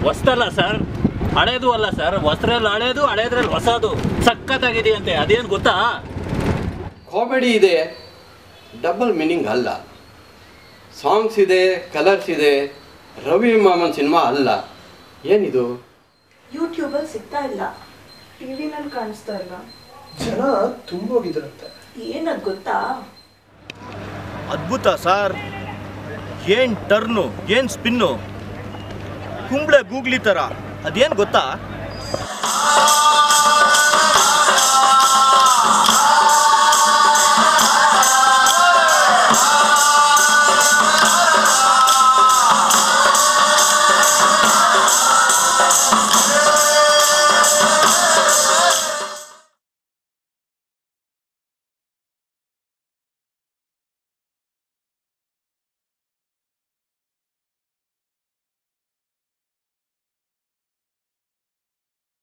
ಹೊಸ್ತಲ್ಲ sir ಹಳೇದು ಅಲ್ಲ sir ಹೊಸ್ದ್ರಲ್ಲಿ ಹಳೇದು ಹಳೇದ್ರಲ್ಲಿ ಹೊಸದು ಸಖತ್ತಾಗಿದೆಯಂತೆ ಅದೇನು ಗೊತ್ತಾ ಕಾಮಿಡಿ ಇದೆ ಡಬಲ್ ಮೀನಿಂಗ್ ಅಲ್ಲ ಸಾಂಗ್ಸ್ ಇದೆ ಕಲರ್ಸ್ ಇದೆ ರವಿ ಮಾಮನ್ ಸಿನಿಮಾ ಅಲ್ಲ ಏನಿದು ಯೂಟ್ಯೂಬಲ್ಲಿ ಸಿಗ್ತಾ ಇಲ್ಲ ಟಿವಿನಲ್ಲಿ ಕಾಣಿಸ್ತಾ ಇಲ್ಲ ಜನ ತುಂಬೋಗಿದ್ರಂತೆ ಏನದ್ ಗೊತ್ತಾ ಅದ್ಭುತ ಸರ್ ಏನ್ ಟರ್ನು ಏನ್ ಸ್ಪಿನ್ನು ಕುಂಬ್ಳೆ ಗೂಗ್ಲಿ ಥರ ಅದೇನು ಗೊತ್ತಾ